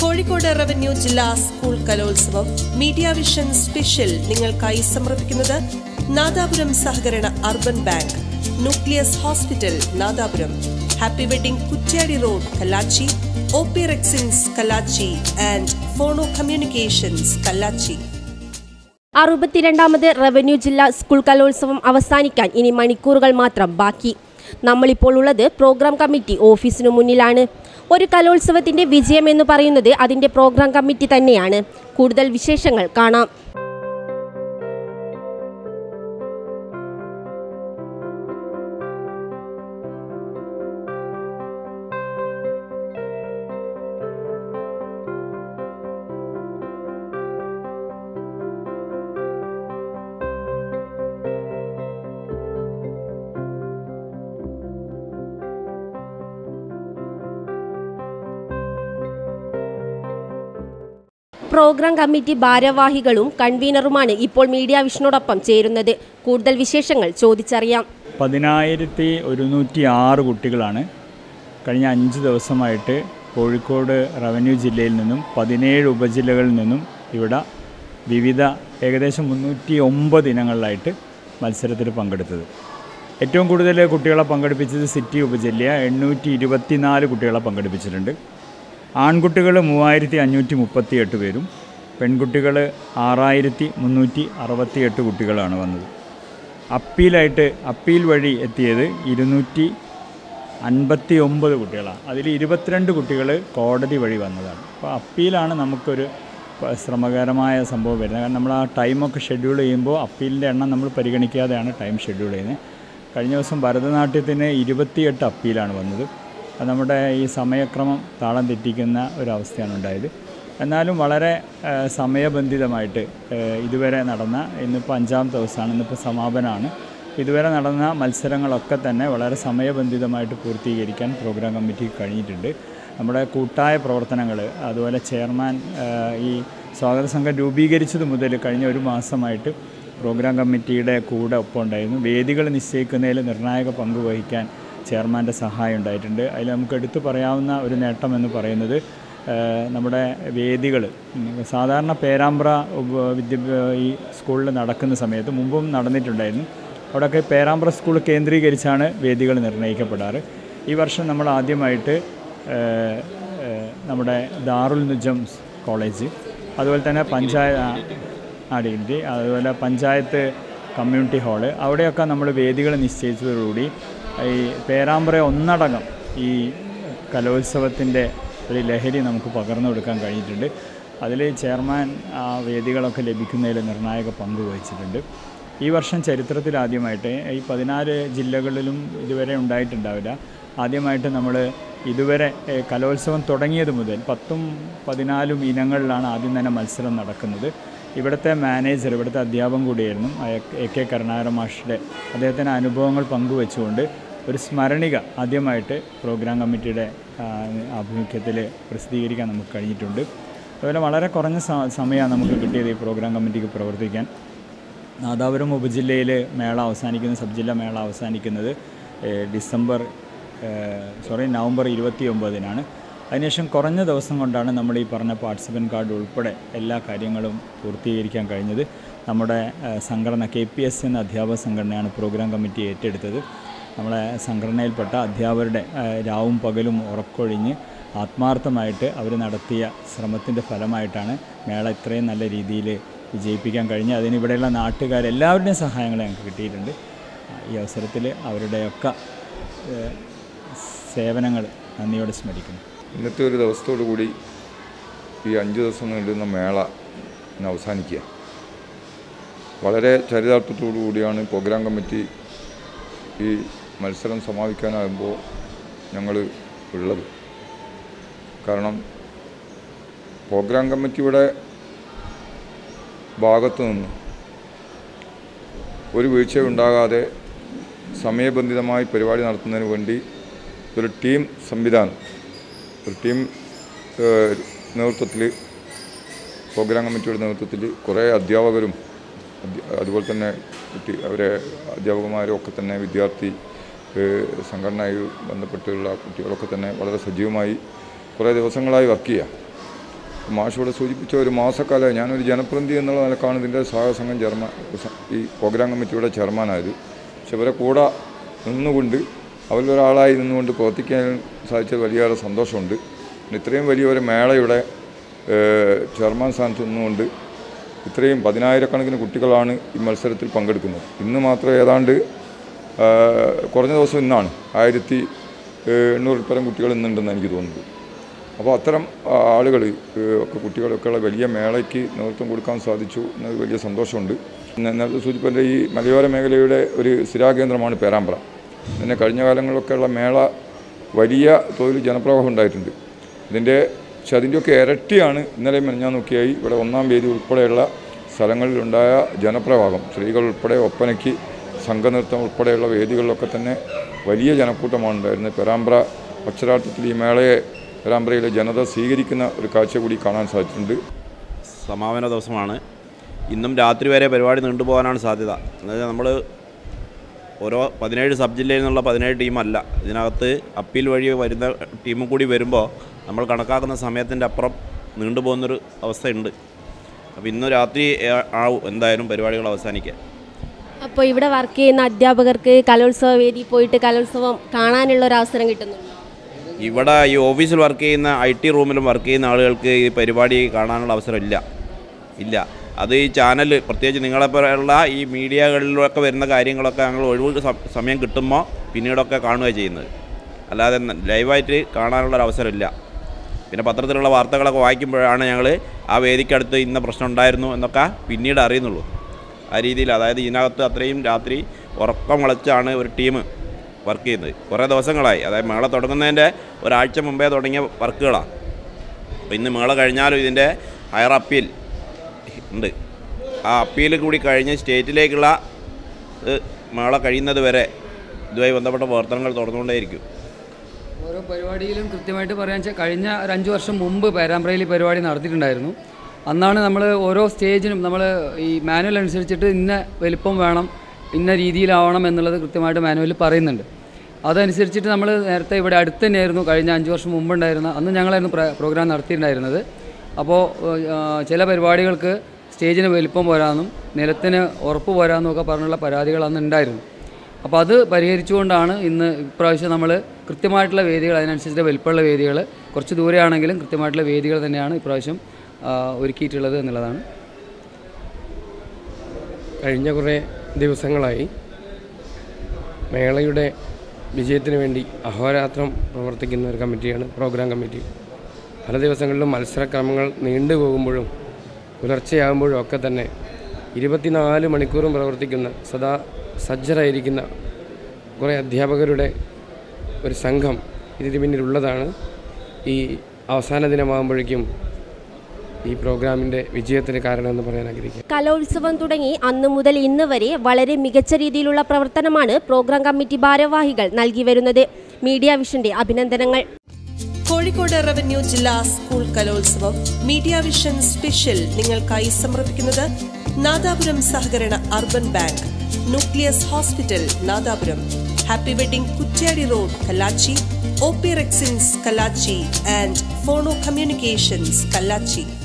Kozhikode revenue ജില്ലാ school കലോത്സവം media vision special നിങ്ങൾക്കായി സമർപ്പിക്കുന്നത് നാദാപുരം സഹകരണ urban bank nucleus hospital Nadapuram happy wedding Kuttiadi road Kallachi O P rexins Kallachi and phono communications Kallachi അറുപത്തിരണ്ടാമത് റവന്യൂ ജില്ലാ സ്കൂൾ കലോത്സവം അവസാനിക്കാൻ ഇനി മണിക്കൂറുകൾ മാത്രം ബാക്കി നമ്മളിപ്പോൾ ഉള്ളത് പ്രോഗ്രാം കമ്മിറ്റി ഓഫീസിനു മുന്നിലാണ് ഒരു കലോത്സവത്തിന്റെ വിജയം എന്ന് പറയുന്നത് അതിന്റെ പ്രോഗ്രാം കമ്മിറ്റി തന്നെയാണ് കൂടുതൽ വിശേഷങ്ങൾ കാണാം പ്രോഗ്രാം കമ്മിറ്റി ഭാരവാഹികളും കൺവീനറുമാണ് ഇപ്പോൾ മീഡിയ വിഷനോടൊപ്പം ചേരുന്നത് കൂടുതൽ വിശേഷങ്ങൾ ചോദിച്ചറിയാം പതിനായിരത്തി ഒരുന്നൂറ്റി ആറ് കുട്ടികളാണ് കഴിഞ്ഞ അഞ്ച് ദിവസമായിട്ട് കോഴിക്കോട് റവന്യൂ ജില്ലയിൽ നിന്നും പതിനേഴ് ഉപജില്ലകളിൽ നിന്നും ഇവിടെ വിവിധ ഏകദേശം മുന്നൂറ്റി ഒമ്പത് ഇനങ്ങളിലായിട്ട് മത്സരത്തിൽ പങ്കെടുത്തത് ഏറ്റവും കൂടുതൽ കുട്ടികളെ പങ്കെടുപ്പിച്ചത് സിറ്റി ഉപജില്ല എണ്ണൂറ്റി ഇരുപത്തിനാല് കുട്ടികളെ പങ്കെടുപ്പിച്ചിട്ടുണ്ട് ആൺകുട്ടികൾ മൂവായിരത്തി അഞ്ഞൂറ്റി മുപ്പത്തി എട്ട് പേരും പെൺകുട്ടികൾ ആറായിരത്തി മുന്നൂറ്റി അറുപത്തി എട്ട് കുട്ടികളാണ് വന്നത് അപ്പീലായിട്ട് അപ്പീൽ വഴി എത്തിയത് ഇരുന്നൂറ്റി അൻപത്തി ഒമ്പത് കുട്ടികളാണ് അതിൽ ഇരുപത്തിരണ്ട് കുട്ടികൾ കോടതി വഴി വന്നതാണ് അപ്പോൾ അപ്പീലാണ് നമുക്കൊരു പ- ശ്രമകരമായ സംഭവം വരുന്നത് കാരണം നമ്മൾ ആ ടൈമൊക്കെ ഷെഡ്യൂൾ ചെയ്യുമ്പോൾ അപ്പീലിൻ്റെ എണ്ണം നമ്മൾ പരിഗണിക്കാതെയാണ് ടൈം ഷെഡ്യൂൾ ചെയ്യുന്നത് കഴിഞ്ഞ ദിവസം ഭരതനാട്യത്തിന് ഇരുപത്തിയെട്ട് അപ്പീലാണ് വന്നത് അത് നമ്മുടെ ഈ സമയക്രമം താളം തെറ്റിക്കുന്ന ഒരവസ്ഥയാണ് ഉണ്ടായത് എന്നാലും വളരെ ആ, സമയബന്ധിതമായിട്ട് ആ, ഇതുവരെ നടന്ന ഇന്നിപ്പോൾ അഞ്ചാം ദിവസമാണ് ഇന്നിപ്പോൾ സമാപനമാണ് ഇതുവരെ നടന്ന മത്സരങ്ങളൊക്കെ തന്നെ വളരെ സമയബന്ധിതമായിട്ട് പൂർത്തീകരിക്കാൻ പ്രോഗ്രാം കമ്മിറ്റിക്ക് കഴിഞ്ഞിട്ടുണ്ട് നമ്മുടെ കൂട്ടായ പ്രവർത്തനങ്ങൾ അതുപോലെ ചെയർമാൻ ആ, ഈ സ്വാഗത സംഘം രൂപീകരിച്ചത് മുതൽ കഴിഞ്ഞ ഒരു മാസമായിട്ട് പ്രോഗ്രാം കമ്മിറ്റിയുടെ കൂടെ ഒപ്പം ഉണ്ടായിരുന്നു വേദികൾ നിശ്ചയിക്കുന്നതിൽ നിർണായക പങ്ക് വഹിക്കാൻ ചെയർമാൻ്റെ സഹായം ഉണ്ടായിട്ടുണ്ട് അതിൽ നമുക്ക് എടുത്തു പറയാവുന്ന ഒരു നേട്ടം എന്ന് പറയുന്നത് ആ, നമ്മുടെ വേദികൾ സാധാരണ പേരാമ്പ്ര ഉപ- വിദ്യ ഈ സ്കൂളിൽ നടക്കുന്ന സമയത്ത് മുമ്പും നടന്നിട്ടുണ്ടായിരുന്നു അവിടെയൊക്കെ പേരാമ്പ്ര സ്കൂൾ കേന്ദ്രീകരിച്ചാണ് വേദികൾ നിർണ്ണയിക്കപ്പെടാറ് ഈ വർഷം നമ്മൾ ആദ്യമായിട്ട് ആ, ആ, നമ്മുടെ ദാറുൽ നുജംസ് കോളേജ് അതുപോലെ തന്നെ പഞ്ചായത്ത് ആടിയിൻ്റെ അതുപോലെ പഞ്ചായത്ത് കമ്മ്യൂണിറ്റി ഹാള് അവിടെയൊക്കെ നമ്മൾ വേദികൾ നിശ്ചയിച്ചതോടുകൂടി ഈ പേരാമ്പ്ര ഒന്നടങ്കം ഈ കലോത്സവത്തിൻ്റെ ഒരു ലഹരി നമുക്ക് പകർന്നു കൊടുക്കാൻ കഴിഞ്ഞിട്ടുണ്ട് അതിൽ ചെയർമാൻ ആ വേദികളൊക്കെ ലഭിക്കുന്നതിൽ നിർണായക പങ്ക് വഹിച്ചിട്ടുണ്ട് ഈ വർഷം ചരിത്രത്തിലാദ്യമായിട്ട് ഈ പതിനാല് ജില്ലകളിലും ഇതുവരെ ഉണ്ടായിട്ടുണ്ടാവില്ല ആദ്യമായിട്ട് നമ്മൾ ഇതുവരെ ഏ, കലോത്സവം തുടങ്ങിയത് മുതൽ പത്തും പതിനാലും ഇനങ്ങളിലാണ് ആദ്യം തന്നെ മത്സരം നടക്കുന്നത് ഇവിടുത്തെ മാനേജർ ഇവിടുത്തെ അധ്യാപകം കൂടിയായിരുന്നു അയ- എ കെ കരുണാകരൻ മാഷിൻ്റെ അദ്ദേഹത്തിൻ്റെ അനുഭവങ്ങൾ പങ്കുവെച്ചുകൊണ്ട് ഒരു സ്മരണിക ആദ്യമായിട്ട് പ്രോഗ്രാം കമ്മിറ്റിയുടെ ആഭിമുഖ്യത്തിൽ പ്രസിദ്ധീകരിക്കാൻ നമുക്ക് കഴിഞ്ഞിട്ടുണ്ട് അതുപോലെ വളരെ കുറഞ്ഞ സ- സമയമാണ് നമുക്ക് കിട്ടിയത് ഈ പ്രോഗ്രാം കമ്മിറ്റിക്ക് പ്രവർത്തിക്കാൻ നാദാപുരം ഉപജില്ലയിൽ മേള അവസാനിക്കുന്ന സബ് ജില്ലാ മേള അവസാനിക്കുന്നത് ഏഹ്, ഡിസംബർ ഏഹ്, സോറി നവംബർ ഇരുപത്തി ഒമ്പതിനാണ് അതിനുശേഷം കുറഞ്ഞ ദിവസം കൊണ്ടാണ് നമ്മൾ ഈ പറഞ്ഞ പാർട്ടിസിപ്പൻ കാർഡ് ഉൾപ്പെടെ എല്ലാ കാര്യങ്ങളും പൂർത്തീകരിക്കാൻ കഴിഞ്ഞത് നമ്മുടെ ഏഹ്, സംഘടന കെ പി എസ് എന്ന അധ്യാപക സംഘടനയാണ് പ്രോഗ്രാം കമ്മിറ്റി ഏറ്റെടുത്തത് നമ്മളെ സംഘടനയിൽപ്പെട്ട അധ്യാപകരുടെ ഏഹ്, രാവും പകലും ഉറക്കൊഴിഞ്ഞ് ആത്മാർത്ഥമായിട്ട് അവർ നടത്തിയ ശ്രമത്തിൻ്റെ ഫലമായിട്ടാണ് മേള ഇത്രയും നല്ല രീതിയിൽ വിജയിപ്പിക്കാൻ കഴിഞ്ഞ് അതിന് ഇവിടെയുള്ള നാട്ടുകാർ എല്ലാവരുടെയും സഹായങ്ങൾ ഞങ്ങൾക്ക് കിട്ടിയിട്ടുണ്ട് ഈ അവസരത്തിൽ അവരുടെയൊക്കെ ഏഹ്, സേവനങ്ങൾ നന്ദിയോടെ സ്മരിക്കുന്നു ഇന്നത്തെ ഒരു ദിവസത്തോടു കൂടി ഈ അഞ്ച് ദിവസം നീണ്ടുന്ന മേള ഇന്ന് അവസാനിക്കുക വളരെ ചരിതാർത്ഥത്തോടു കൂടിയാണ് പ്രോഗ്രാം കമ്മിറ്റി ഈ മത്സരം സമാപിക്കാനാകുമ്പോൾ ഞങ്ങൾ ഉള്ളത് കാരണം പ്രോഗ്രാം കമ്മിറ്റിയുടെ ഭാഗത്തു നിന്ന് ഒരു വീഴ്ചയും ഉണ്ടാകാതെ സമയബന്ധിതമായി പരിപാടി നടത്തുന്നതിന് വേണ്ടി ഒരു ടീം സംവിധാനം ഒരു ടീം നേതൃത്വത്തിൽ പ്രോഗ്രാം കമ്മിറ്റിയുടെ നേതൃത്വത്തിൽ കുറേ അധ്യാപകരും അധ്യ- അതുപോലെ തന്നെ കുട്ടി അവരെ അധ്യാപകന്മാരും ഒക്കെ തന്നെ വിദ്യാർത്ഥി ഏഹ്, സംഘടനയുമായി ബന്ധപ്പെട്ടുള്ള കുട്ടികളൊക്കെ തന്നെ വളരെ സജീവമായി കുറേ ദിവസങ്ങളായി വർക്ക് ചെയ്യുക മാഷോട് സൂചിപ്പിച്ച ഒരു മാസക്കാലം ഞാനൊരു ജനപ്രതിനിധി എന്നുള്ള നിലക്കാണ് ഇതിൻ്റെ സഹസംഘം ചെയർമാൻ ഈ പ്രോഗ്രാം കമ്മിറ്റിയുടെ ചെയർമാനായത് പക്ഷെ ഇവരെ കൂടെ നിന്നുകൊണ്ട് അവരിലൊരാളായി നിന്നുകൊണ്ട് പ്രവർത്തിക്കാൻ സാധിച്ചത് വലിയേറെ സന്തോഷമുണ്ട് പിന്നെ ഇത്രയും വലിയൊരു മേളയുടെ ഏഹ്, ചെയർമാൻ സ്ഥാനത്ത് നിന്നുകൊണ്ട് ഇത്രയും പതിനായിരക്കണക്കിന് കുട്ടികളാണ് ഈ മത്സരത്തിൽ പങ്കെടുക്കുന്നത് ഇന്ന് മാത്രം ഏതാണ്ട് ആ, കുറഞ്ഞ ദിവസം ഇന്നാണ് ആയിരത്തി എണ്ണൂറിൽ പരം കുട്ടികൾ ഇന്നുണ്ടെന്ന് എനിക്ക് തോന്നുന്നത് അപ്പോൾ അത്തരം ആളുകൾ ഒക്കെ കുട്ടികളൊക്കെയുള്ള വലിയ മേളയ്ക്ക് നേതൃത്വം കൊടുക്കാൻ സാധിച്ചു എന്നത് വലിയ സന്തോഷമുണ്ട് പിന്നെ നേരത്തെ സൂചിപ്പിച്ച ഈ മലയോര മേഖലയുടെ ഒരു സ്ഥിരാകേന്ദ്രമാണ് പേരാമ്പ്ര പിന്നെ കഴിഞ്ഞ കാലങ്ങളിലൊക്കെയുള്ള മേള വലിയ തോതിൽ ജനപ്രവാഹം ഉണ്ടായിട്ടുണ്ട് ഇതിൻ്റെ പക്ഷെ അതിൻ്റെയൊക്കെ ഇരട്ടിയാണ് ഇന്നലെ ഞാൻ നോക്കിയായി ഇവിടെ ഒന്നാം വേദി ഉൾപ്പെടെയുള്ള സ്ഥലങ്ങളിലുണ്ടായ ജനപ്രവാഹം സ്ത്രീകൾ ഉൾപ്പെടെ ഒപ്പനയ്ക്ക് സംഘനൃത്തം ഉൾപ്പെടെയുള്ള വേദികളിലൊക്കെ തന്നെ വലിയ ജനക്കൂട്ടമാണ് ഉണ്ടായിരുന്നത് പെരാമ്പ്ര അക്ഷരാർത്ഥത്തിൽ ഈ മേളയെ പെരാമ്പ്രയിലെ ജനത സ്വീകരിക്കുന്ന ഒരു കാഴ്ച കൂടി കാണാൻ സാധിച്ചിട്ടുണ്ട് സമാപന ദിവസമാണ് ഇന്നും രാത്രി വരെ പരിപാടി നീണ്ടുപോകാനാണ് സാധ്യത എന്നുവെച്ചാൽ നമ്മൾ ഓരോ പതിനേഴ് സബ് ജില്ലയിൽ നിന്നുള്ള പതിനേഴ് ടീമല്ല ഇതിനകത്ത് അപ്പീൽ വഴി വരുന്ന ടീമും കൂടി വരുമ്പോൾ നമ്മൾ കണക്കാക്കുന്ന സമയത്തിൻ്റെ അപ്പുറം നീണ്ടുപോകുന്നൊരു അവസ്ഥയുണ്ട് അപ്പോൾ ഇന്ന് രാത്രി ആ- ആവും എന്തായാലും പരിപാടികൾ അവസാനിക്കാൻ അപ്പോൾ ഇവിടെ വർക്ക് ചെയ്യുന്ന അധ്യാപകർക്ക് കലോത്സവ വേദി പോയിട്ട് കലോത്സവം കാണാനുള്ള ഒരു അവസരം കിട്ടുന്നുണ്ടോ ഇവിടെ ഈ ഓഫീസിൽ വർക്ക് ചെയ്യുന്ന ഐ ടി റൂമിലും വർക്ക് ചെയ്യുന്ന ആളുകൾക്ക് ഈ പരിപാടി കാണാനുള്ള അവസരം ഇല്ല ഇല്ല അത് ഈ ചാനൽ പ്രത്യേകിച്ച് നിങ്ങളെപ്പോലുള്ള ഈ മീഡിയകളിലൊക്കെ വരുന്ന കാര്യങ്ങളൊക്കെ ഞങ്ങൾ ഒഴിവ് സം- സമയം കിട്ടുമ്പോൾ പിന്നീടൊക്കെ കാണുകയാണ് ചെയ്യുന്നത് അല്ലാതെ ന- ലൈവായിട്ട് കാണാനുള്ള ഒരു അവസരമില്ല പിന്നെ പത്രത്തിലുള്ള വാർത്തകളൊക്കെ വായിക്കുമ്പോഴാണ് ഞങ്ങൾ ആ വേദിക്കടുത്ത് ഇന്ന പ്രശ്നം ഉണ്ടായിരുന്നു എന്നൊക്കെ പിന്നീട് അറിയുന്നുള്ളൂ ആ രീതിയിൽ അതായത് ഇതിനകത്ത് അത്രയും രാത്രി ഉറക്കം വിളച്ചാണ് ഒരു ടീം വർക്ക് ചെയ്യുന്നത് കുറേ ദിവസങ്ങളായി അതായത് മേള തുടങ്ങുന്നതിൻ്റെ ഒരാഴ്ച മുമ്പേ തുടങ്ങിയ വർക്കുകളാണ് അപ്പോൾ ഇന്ന് മേള കഴിഞ്ഞാലും ഇതിൻ്റെ ഹയർ അപ്പീൽ ഉണ്ട് ആ അപ്പീൽ കൂടി കഴിഞ്ഞ് സ്റ്റേറ്റിലേക്കുള്ള ഇത് മേള കഴിയുന്നത് വരെ ഇതുമായി ബന്ധപ്പെട്ട പ്രവർത്തനങ്ങൾ തുടർന്നുകൊണ്ടേയിരിക്കും ഓരോ പരിപാടിയിലും കൃത്യമായിട്ട് പറയാൻ വെച്ചാൽ കഴിഞ്ഞ ഒരു അഞ്ച് വർഷം മുമ്പ് പേരാമ്പ്രയിൽ ഈ പരിപാടി നടത്തിയിട്ടുണ്ടായിരുന്നു അന്നാണ് നമ്മൾ ഓരോ സ്റ്റേജിനും നമ്മൾ ഈ മാനുവൽ അനുസരിച്ചിട്ട് ഇന്ന വലിപ്പം വേണം ഇന്ന രീതിയിലാവണം എന്നുള്ളത് കൃത്യമായിട്ട് മാനുവലിൽ പറയുന്നുണ്ട് അതനുസരിച്ചിട്ട് നമ്മൾ നേരത്തെ ഇവിടെ അടുത്ത് തന്നെയായിരുന്നു കഴിഞ്ഞ അഞ്ച് വർഷം മുമ്പുണ്ടായിരുന്ന അന്ന് ഞങ്ങളായിരുന്നു പ്ര- പ്രോഗ്രാം നടത്തിയിട്ടുണ്ടായിരുന്നത് അപ്പോൾ ആ, ചില പരിപാടികൾക്ക് സ്റ്റേജിന് വലിപ്പം പോരാന്നും നിലത്തിന് ഉറപ്പ് പോരാന്നും ഒക്കെ പറഞ്ഞുള്ള പരാതികൾ അന്ന് ഉണ്ടായിരുന്നു അപ്പോൾ അത് പരിഹരിച്ചുകൊണ്ടാണ് ഇന്ന് ഇപ്രാവശ്യം നമ്മൾ കൃത്യമായിട്ടുള്ള വേദികൾ അതിനനുസരിച്ച് വലിപ്പമുള്ള വേദികൾ കുറച്ച് ദൂരെയാണെങ്കിലും കൃത്യമായിട്ടുള്ള വേദികൾ തന്നെയാണ് ഇപ്രാവശ്യം ആ, ഒരുക്കിയിട്ടുള്ളത് എന്നുള്ളതാണ് കഴിഞ്ഞ കുറേ ദിവസങ്ങളായി മേളയുടെ വിജയത്തിന് വേണ്ടി അഹോരാത്രം പ്രവർത്തിക്കുന്ന ഒരു കമ്മിറ്റിയാണ് പ്രോഗ്രാം കമ്മിറ്റി പല ദിവസങ്ങളിലും മത്സരക്രമങ്ങൾ നീണ്ടു പോകുമ്പോഴും പുലർച്ചെയാകുമ്പോഴും ഒക്കെ തന്നെ ഇരുപത്തിനാല് മണിക്കൂറും പ്രവർത്തിക്കുന്ന സദാ സജ്ജരായിരിക്കുന്ന കുറേ അധ്യാപകരുടെ ഒരു സംഘം ഇതിന് പിന്നിലുള്ളതാണ് ഈ അവസാന ദിനമാകുമ്പോഴേക്കും ഈ പ്രോഗ്രാമിൻ്റെ വിജയത്തിന് കാരണമെന്ന് പറയാൻ ആഗ്രഹിക്കുക കലോത്സവം തുടങ്ങി അന്നു മുതൽ ഇന്ന് വരെ വളരെ മികച്ച രീതിയിലുള്ള പ്രവർത്തനമാണ് പ്രോഗ്രാം കമ്മിറ്റി ഭാരവാഹികൾ നൽകി വരുന്നത് മീഡിയ വിഷന്റെ അഭിനന്ദനങ്ങൾ കോഴിക്കോട് റവന്യൂ ജില്ലാ സ്കൂൾ കലോത്സവം മീഡിയ വിഷൻ സ്പെഷ്യൽ നിങ്ങൾക്കായി സമർപ്പിക്കുന്നത് നാദാപുരം സഹകരണ urban bank nucleus hospital Nadapuram happy wedding Kuttiadi road Kallachi O P rexins Kallachi and phono communications Kallachi